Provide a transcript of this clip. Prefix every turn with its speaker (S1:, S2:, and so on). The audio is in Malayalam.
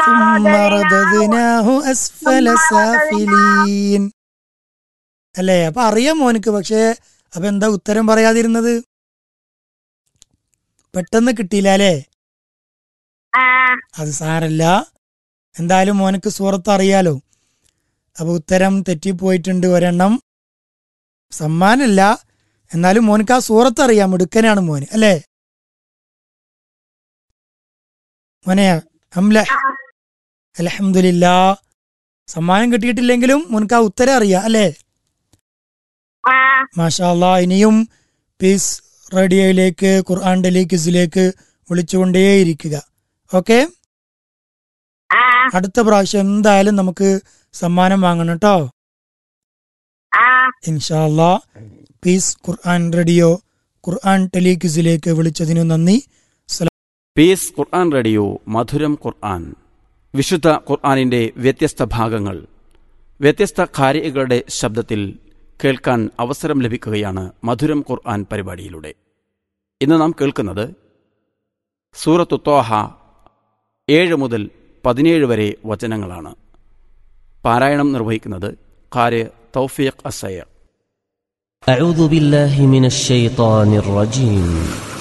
S1: ثم رددناه أسفل سافلين അല്ലേ അപ്പൊ അറിയാം മോനിക്ക് പക്ഷേ അപ്പൊ എന്താ ഉത്തരം പറയാതിരുന്നത് പെട്ടെന്ന് കിട്ടിയില്ല അല്ലേ
S2: ആ
S1: അത് സാരല്ല എന്തായാലും മോനക്ക് സൂറത്ത് അറിയാലോ അപ്പൊ ഉത്തരം തെറ്റിപ്പോയിട്ടുണ്ട് ഒരെണ്ണം സമ്മാനല്ല എന്നാലും മോനക്ക് ആ സൂറത്ത് അറിയാം മിടുക്കനാണ് മോന് അല്ലേ മോനെ അംല അലഹമില്ല സമ്മാനം കിട്ടിയിട്ടില്ലെങ്കിലും മോനക്ക് ആ ഉത്തരം അറിയാം അല്ലേ
S2: ആ
S1: മാഷാല്ല ഇനിയും പീസ് റേഡിയോയിലേക്ക് ഖുർആൻ ടെലിക്യൂസിലേക്ക് വിളിച്ചുകൊണ്ടേയിരിക്കുക ഓക്കെ
S2: ആ
S1: അടുത്ത പ്രാവശ്യം എന്തായാലും നമുക്ക് സമ്മാനം വാങ്ങണം കേട്ടോ
S2: ആ
S1: ഇൻഷാല്ല പീസ് ഖുർആൻ റേഡിയോ ഖുർആൻ ടെലിക്യൂസിലേക്ക് വിളിച്ചതിനു നന്ദി
S3: പീസ് ഖുർആൻ റേഡിയോ മധുരം ഖുർആൻ വിശുദ്ധ ഖുർആനിന്റെ വ്യത്യസ്ത ഭാഗങ്ങൾ വ്യത്യസ്ത ഖാരികളുടെ ശബ്ദത്തിൽ കേൾക്കാൻ അവസരം ലഭിക്കുകയാണ് മധുരം ഖുർആൻ പരിപാടിയിലൂടെ ഇന്ന് നാം കേൾക്കുന്നത് സൂറത്തു തോഹ ഏഴ് മുതൽ പതിനേഴ് വരെ വചനങ്ങളാണ് പാരായണം നിർവഹിക്കുന്നത് ഖാര് തൗഫീഖ് അസയ്യർ
S4: أعوذ بالله من الشيطان الرجيم